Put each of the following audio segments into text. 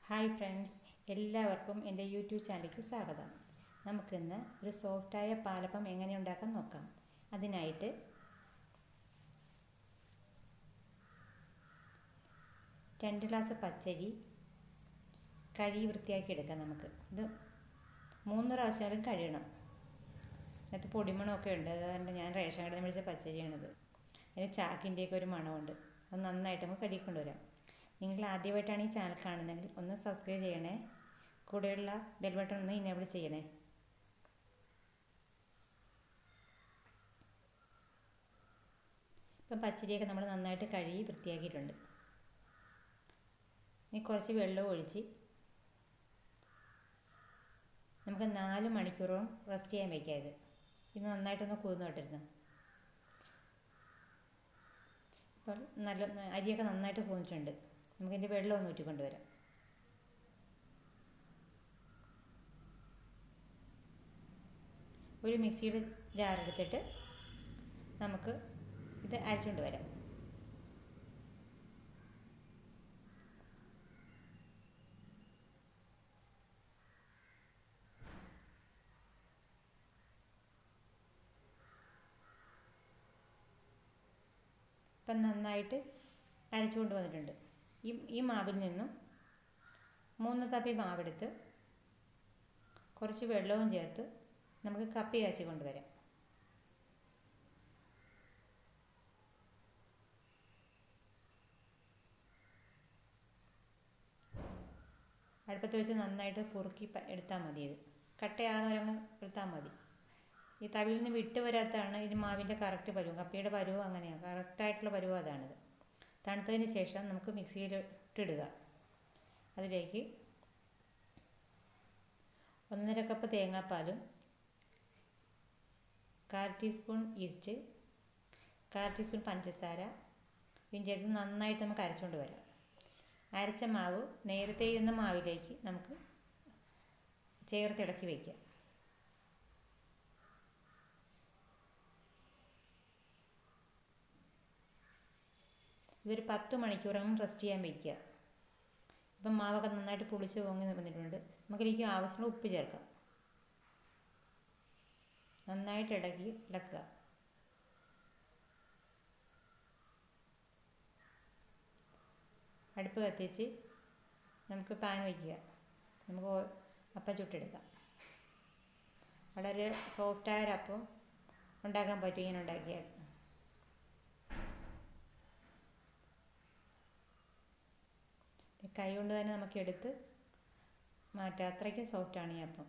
hi friends എല്ലാവർക്കും എൻ്റെ YouTube ചാനലിലേക്ക് സ്വാഗതം നമുക്കിന്ന് ഒരു സോഫ്റ്റായ പാലപ്പം എങ്ങനെ ഉണ്ടാക്കാൻ നോക്കാം അതിനായിട്ട് രണ്ട് ഗ്ലാസ് പച്ചരി കഴുകി വൃത്തിയാക്കി എടുക്കാം നമുക്ക് ഇത് മൂന്ന് പ്രാവശ്യം കഴിയണം അതിനകത്ത് പൊടിമണമൊക്കെ ഉണ്ട് അതുകൊണ്ട് ഞാൻ റേഷൻ കടയിൽ നിന്ന് മേടിച്ച പച്ചരിയാണിത് അതിന് ചാക്കിൻ്റെയൊക്കെ ഒരു മണമുണ്ട് അത് നന്നായിട്ട് നമുക്ക് കഴുകിക്കൊണ്ടുവരാം നിങ്ങൾ ആദ്യമായിട്ടാണ് ഈ ചാനൽ കാണുന്നതെങ്കിൽ ഒന്ന് സബ്സ്ക്രൈബ് ചെയ്യണേ കൂടെയുള്ള ബെൽ ബട്ടൺ ഒന്ന് ഇനേബിൾ ചെയ്യണേ ഇപ്പം പച്ചരിയൊക്കെ നമ്മൾ നന്നായിട്ട് കഴുകി വൃത്തിയാക്കിയിട്ടുണ്ട് ഇനി കുറച്ച് വെള്ളം ഒഴിച്ച് നമുക്ക് നാല് മണിക്കൂറോളം റെസ്റ്റ് ചെയ്യാൻ വയ്ക്കാം ഇത് ഇത് നന്നായിട്ടൊന്ന് കുതിർന്നോട്ടിരുന്നു അപ്പോൾ നല്ല അരിയൊക്കെ നന്നായിട്ട് കുതിർന്നിട്ടുണ്ട് നമുക്കിതിൻ്റെ വെള്ളം ഒന്ന് ഊറ്റിക്കൊണ്ട് വരാം ഒരു മിക്സിയുടെ ജാർ എടുത്തിട്ട് നമുക്ക് ഇത് അരച്ചുകൊണ്ട് വരാം ഇപ്പം നന്നായിട്ട് അരച്ചുകൊണ്ട് വന്നിട്ടുണ്ട് ഈ ഈ മാവിൽ നിന്നും മൂന്ന് തപ്പി മാവെടുത്ത് കുറച്ച് വെള്ളവും ചേർത്ത് നമുക്ക് കപ്പി കാച്ചി കൊണ്ടുവരാം അടുപ്പത്ത് വെച്ച് നന്നായിട്ട് കുറുക്കി എടുത്താൽ മതി ഇത് കട്ടയാകുന്നവരങ്ങ് എടുത്താൽ മതി ഈ തവിയിൽ നിന്ന് വിട്ട് വരാത്തതാണ് ഇതിന് മാവിൻ്റെ കറക്റ്റ് പരുവം കപ്പിയുടെ പരുവം അങ്ങനെയാണ് കറക്റ്റായിട്ടുള്ള പരുവം അതാണിത് തണുത്തതിന് ശേഷം നമുക്ക് മിക്സിയിൽ ഇട്ടിടുക അതിലേക്ക് ഒന്നര കപ്പ് തേങ്ങാപ്പാലും കാൽ ടീസ്പൂൺ ഈസ്റ്റ് കാൽ ടീസ്പൂൺ പഞ്ചസാര ഇതും ചേർത്ത് നന്നായിട്ട് നമുക്ക് അരച്ചുകൊണ്ട് വരാം അരച്ച മാവ് നേരത്തെ ഇരുന്ന മാവിലേക്ക് നമുക്ക് ചേർത്തിളക്കി വയ്ക്കാം ഇതൊരു പത്ത് മണിക്കൂറങ്ങ് റെസ്റ്റ് ചെയ്യാൻ വയ്ക്കുക ഇപ്പം മാവൊക്കെ നന്നായിട്ട് പുളിച്ച് പൊങ്ങി വന്നിട്ടുണ്ട് നമുക്കിതിലേക്ക് ആവശ്യമുള്ള ഉപ്പ് ചേർക്കാം നന്നായിട്ട് ഇളക്കി ഇളക്കുക അടുപ്പ് കത്തിച്ച് നമുക്ക് പാൻ വയ്ക്കുക നമുക്ക് അപ്പം ചുട്ടെടുക്കാം വളരെ സോഫ്റ്റായ ഒരു അപ്പം ഉണ്ടാക്കാൻ പറ്റും ഇങ്ങനെ ഉണ്ടാക്കിയാൽ കൈ കൊണ്ട് തന്നെ നമുക്ക് എടുത്ത് മാറ്റാം അത്രയ്ക്ക് സോഫ്റ്റാണ് ഈ അപ്പം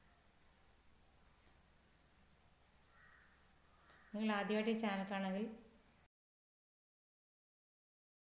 നിങ്ങൾ ആദ്യമായിട്ട് ഈ ചാനൽ കാണുമെങ്കിൽ